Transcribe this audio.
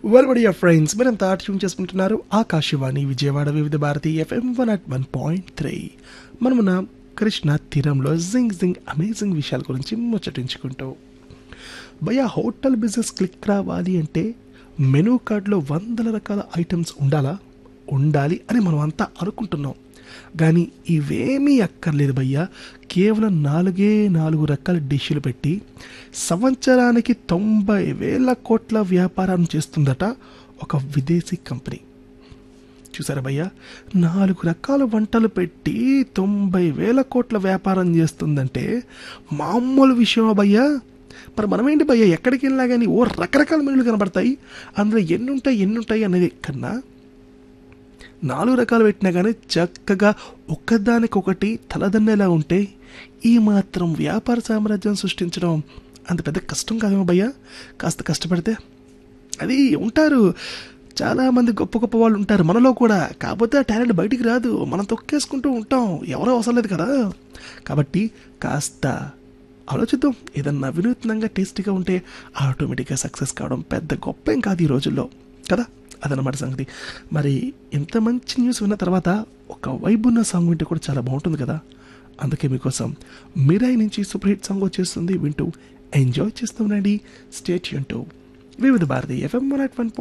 వెల్బడి friends మీరంతా tune చేసుకుంటున్నారు Akashvani Vijayawada Vividh Bharati FM one at one point three మనమున కృష్ణ తీరంలో జింగ్ జింగ్ అమేజింగ్ విషయాల గురించి ముచ్చటించుకుంటూ భయ్యా హోటల్ బిజినెస్ క్లిక్ రావాలి అంటే మెనూ కార్డులో వందల రకాల ఐటమ్స్ ఉండాలా ఉండాలి అని మనం అంతా అనుకుంటున్నాం కానీ ఇవేమీ అక్కర్లేదు భయ్యా కేవలం నాలుగే నాలుగు రకాల డిష్లు పెట్టి సంవత్సరానికి తొంభై వేల కోట్ల వ్యాపారం చేస్తుందట ఒక విదేశీ కంపెనీ చూసారా భయ్యా నాలుగు రకాల వంటలు పెట్టి తొంభై వేల కోట్ల వ్యాపారం చేస్తుందంటే మామూలు విషయమా భయ్యా మరి మనమేంటి భయ్యా ఎక్కడికి వెళ్ళినా కానీ ఓ రకరకాల మెనులు కనబడతాయి అందులో ఎన్ని ఉంటాయి ఎన్ని ఉంటాయి అనేది కన్నా నాలుగు రకాలు పెట్టినా కానీ చక్కగా ఒక్కదానికొకటి తలదన్నేలా ఉంటే ఈ మాత్రం వ్యాపార సామ్రాజ్యం సృష్టించడం అంత పెద్ద కష్టం కాదేమో భయ్యా కాస్త కష్టపడితే అది ఉంటారు చాలామంది గొప్ప గొప్ప వాళ్ళు ఉంటారు మనలో కూడా కాకపోతే ఆ టాలెంట్ బయటికి రాదు మనం తొక్కేసుకుంటూ ఉంటాం ఎవరో అవసరం లేదు కదా కాబట్టి కాస్త ఆలోచిద్దాం ఏదన్నా వినూత్నంగా టేస్టీగా ఉంటే ఆటోమేటిక్గా సక్సెస్ కావడం పెద్ద గొప్ప ఏం కాదు ఈ రోజుల్లో కదా అదనమాట సంగతి మరి ఇంత మంచి న్యూస్ విన్న తర్వాత ఒక వైబ్ ఉన్న సాంగ్ వింటే కూడా చాలా బాగుంటుంది కదా అందుకే మీకోసం మిరాయి నుంచి సూపర్ హిట్ సాంగ్ వచ్చేస్తుంది వింటూ ఎంజాయ్ చేస్తూ ఉండండి స్టేట్ యూన్ వివిధ భారతి ఎఫ్ఎం వన్